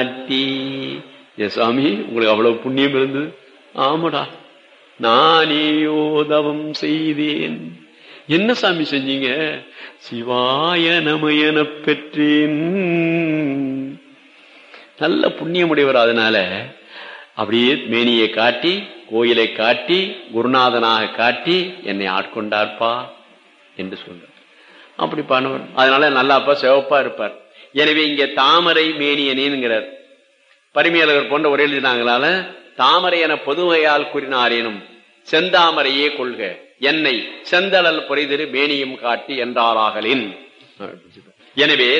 காட்டி ஏ சுவாமி உங்களுக்கு அவ்வளவு புண்ணியம் இருந்தது ஆமாடா நானேயோ தவம் செய்தேன் என்ன சாமி செஞ்சீங்க சிவாய நமயன பெற்றேன் நல்ல புண்ணியமுடையவர் அதனால அப்படியே மேனியை காட்டி கோயிலை காட்டி குருநாதனாக காட்டி என்னை ஆட்கொண்டார்ப்பா என்று சொல்றார் அப்படி பண்ணவர் அதனால நல்லாப்பா சிவப்பா இருப்பார் எனவே இங்க தாமரை மேனியனேங்கிறார் பரிமையாளர்கள் போன்ற ஒரே எழுதினாங்களால தாமரை என பொதுவையால் கூறினாரேனும் செந்தாமரையே கொள்க என்னை செந்தளல் பொறைதிரு மேனியும் காட்டி என்றாராகலின் எனவே